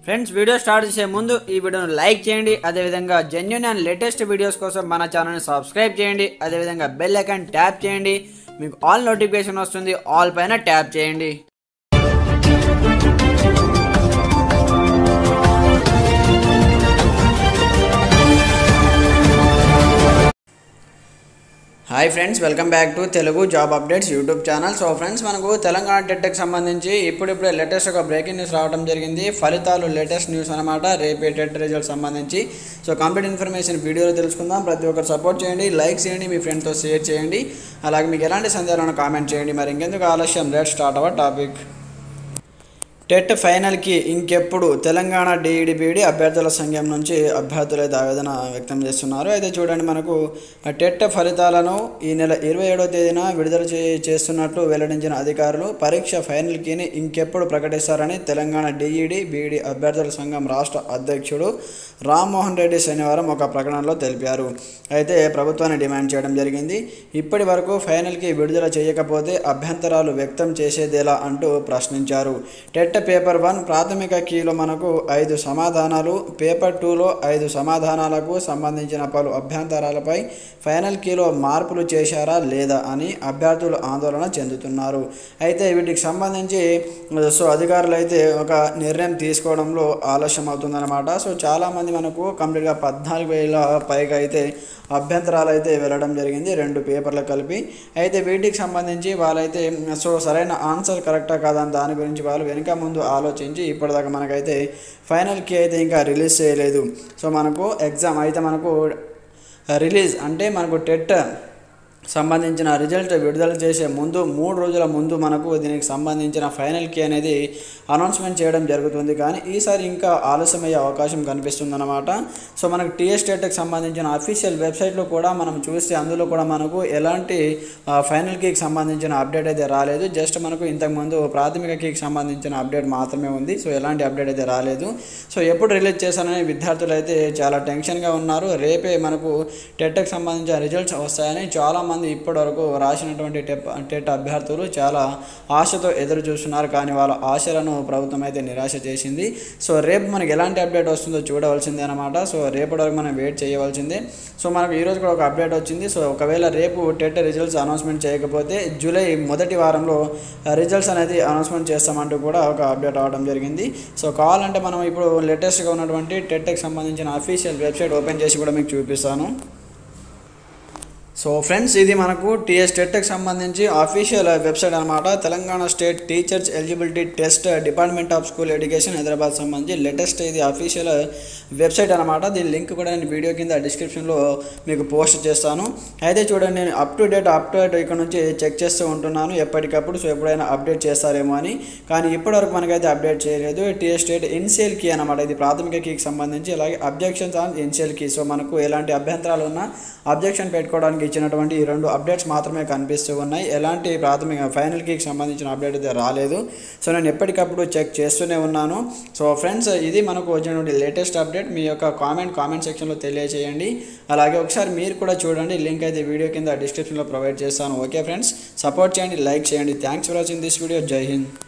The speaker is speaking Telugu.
ఫ్రెండ్స్ వీడియో స్టార్ట్ చేసే ముందు ఈ వీడియోను లైక్ చేయండి అదేవిధంగా జెన్యున్ అండ్ లేటెస్ట్ వీడియోస్ కోసం మన ఛానల్ని సబ్స్క్రైబ్ చేయండి అదేవిధంగా బెల్ ఐకాన్ ట్యాప్ చేయండి మీకు ఆల్ నోటిఫికేషన్ వస్తుంది ఆల్ పైన ట్యాప్ చేయండి hi friends welcome back to Telugu job updates YouTube channel so friends మనకు తెలంగాణ టెట్కి సంబంధించి ఇప్పుడిప్పుడే లేటెస్ట్ ఒక బ్రేకింగ్ న్యూస్ రావడం జరిగింది ఫలితాలు లేటెస్ట్ న్యూస్ అనమాట రేపే టెట్ రిజల్ట్ సంబంధించి సో కంప్లీట్ ఇన్ఫర్మేషన్ వీడియోలో తెలుసుకుందాం ప్రతి ఒక్కరు సపోర్ట్ చేయండి లైక్ చేయండి మీ ఫ్రెండ్తో షేర్ చేయండి అలాగే మీకు ఎలాంటి సందేహాలను కామెంట్ చేయండి మరి ఇంకెందుకు ఆలస్యం let start our topic TET ఫైనల్కి ఇంకెప్పుడు తెలంగాణ డిఈడి బీఈడి అభ్యర్థుల సంఘం నుంచి అభ్యర్థులు అయితే ఆవేదన వ్యక్తం చేస్తున్నారు అయితే చూడండి మనకు ఆ టెట్ ఫలితాలను ఈ నెల ఇరవై ఏడవ తేదీన విడుదల చే చేస్తున్నట్లు వెల్లడించిన అధికారులు పరీక్ష ఫైనల్ కీని ఇంకెప్పుడు ప్రకటిస్తారని తెలంగాణ డిఈడి బీఈడి అభ్యర్థుల సంఘం రాష్ట్ర అధ్యక్షుడు రామ్మోహన్ రెడ్డి శనివారం ఒక ప్రకటనలో తెలిపారు అయితే ప్రభుత్వాన్ని డిమాండ్ చేయడం జరిగింది ఇప్పటి వరకు ఫైనల్కి విడుదల చేయకపోతే అభ్యంతరాలు వ్యక్తం చేసేదేలా అంటూ ప్రశ్నించారు టెట్ పేపర్ వన్ ప్రాథమిక కీలో మనకు ఐదు సమాధానాలు పేపర్ టూలో ఐదు సమాధానాలకు సంబంధించిన పలు అభ్యంతరాలపై ఫైనల్ కీలో మార్పులు చేశారా లేదా అని అభ్యర్థులు ఆందోళన చెందుతున్నారు అయితే వీటికి సంబంధించి సో అధికారులు అయితే ఒక నిర్ణయం తీసుకోవడంలో ఆలస్యం అవుతుందన్నమాట సో చాలామంది మనకు కంప్లీట్గా పద్నాలుగు వేల పైగా అయితే అభ్యంతరాలు అయితే వెళ్ళడం జరిగింది రెండు పేపర్లు కలిపి అయితే వీటికి సంబంధించి వాళ్ళైతే సో సరైన ఆన్సర్ కరెక్టా కాదా అని దాని గురించి వాళ్ళు వెనుక ముందు ఆలోచించి ఇప్పటిదాకా మనకైతే ఫైనల్కి అయితే ఇంకా రిలీజ్ చేయలేదు సో మనకు ఎగ్జామ్ అయితే మనకు రిలీజ్ అంటే మనకు టెట్ సంబంధించిన రిజల్ట్ విడుదల చేసే ముందు మూడు రోజుల ముందు మనకు దీనికి సంబంధించిన ఫైనల్ కీ అనేది అనౌన్స్మెంట్ చేయడం జరుగుతుంది కానీ ఈసారి ఇంకా ఆలస్యమయ్యే అవకాశం కనిపిస్తుందన్నమాట సో మనకు టీఎస్ టెట్కి సంబంధించిన అఫీషియల్ వెబ్సైట్లో కూడా మనం చూస్తే అందులో కూడా మనకు ఎలాంటి ఫైనల్ కీకి సంబంధించిన అప్డేట్ అయితే రాలేదు జస్ట్ మనకు ఇంతకుముందు ప్రాథమిక కీకి సంబంధించిన అప్డేట్ మాత్రమే ఉంది సో ఎలాంటి అప్డేట్ అయితే రాలేదు సో ఎప్పుడు రిలీజ్ చేశానని విద్యార్థులు అయితే చాలా టెన్షన్గా ఉన్నారు రేపే మనకు టెట్కి సంబంధించిన రిజల్ట్స్ వస్తాయని చాలామంది ఇప్పటివరకు రాసినటువంటి టెప్ టెట్ అభ్యర్థులు చాలా ఆశతో ఎదురు చూస్తున్నారు కానీ వాళ్ళ ఆశలను ప్రభుత్వం అయితే నిరాశ చేసింది సో రేపు మనకి ఎలాంటి అప్డేట్ వస్తుందో చూడవలసిందే అనమాట సో రేపటి వరకు మనం వెయిట్ చేయవలసిందే సో మనకు ఈరోజు కూడా ఒక అప్డేట్ వచ్చింది సో ఒకవేళ రేపు టెట్ రిజల్ట్స్ అనౌన్స్మెంట్ చేయకపోతే జూలై మొదటి వారంలో రిజల్ట్స్ అనేది అనౌన్స్మెంట్ చేస్తామంటూ కూడా ఒక అప్డేట్ అవడం జరిగింది సో కావాలంటే మనం ఇప్పుడు లేటెస్ట్గా ఉన్నటువంటి టెట్కి సంబంధించిన అఫీషియల్ వెబ్సైట్ ఓపెన్ చేసి కూడా మీకు చూపిస్తాను సో ఫ్రెండ్స్ ఇది మనకు టీఎస్ టెట్కి సంబంధించి అఫీషియల్ వెబ్సైట్ అనమాట Telangana state teachers eligibility test department of school education Hyderabad సంబంధించి లేటెస్ట్ ఇది అఫీషియల్ వెబ్సైట్ అనమాట దీని లింక్ కూడా నేను వీడియో కింద డిస్క్రిప్షన్లో మీకు పోస్ట్ చేస్తాను అయితే చూడండి నేను up to date up to date ఇక్కడ నుంచి చెక్ చేస్తూ ఉంటున్నాను ఎప్పటికప్పుడు సో ఎప్పుడైనా అప్డేట్ చేస్తారేమో అని కానీ ఇప్పటివరకు మనకైతే అప్డేట్ చేయలేదు టీఎస్ స్టేట్ ఇన్సియల్ కీ అనమాట ఇది ప్రాథమిక కీకి సంబంధించి అలాగే objections on initial key so మనకు ఎలాంటి అభ్యంతరాలు ఉన్నా అబ్జెక్షన్ పెట్టుకోవడానికి ఇచ్చినటువంటి ఈ రెండు అప్డేట్స్ మాత్రమే కనిపిస్తూ ఉన్నాయి ఎలాంటి ప్రాథమిక ఫైనల్ కీకి సంబంధించిన అప్డేట్ అయితే రాలేదు సో నేను ఎప్పటికప్పుడు చెక్ చేస్తూనే ఉన్నాను సో ఫ్రెండ్స్ ఇది మనకు వచ్చినటువంటి లేటెస్ట్ అప్డేట్ మీ యొక్క కామెంట్ కామెంట్ సెక్షన్లో తెలియజేయండి అలాగే ఒకసారి మీరు కూడా చూడండి లింక్ అయితే వీడియో కింద డిస్క్రిప్షన్లో ప్రొవైడ్ చేస్తాను ఓకే ఫ్రెండ్స్ సపోర్ట్ చేయండి లైక్ చేయండి thanks for watching this video జై హింద్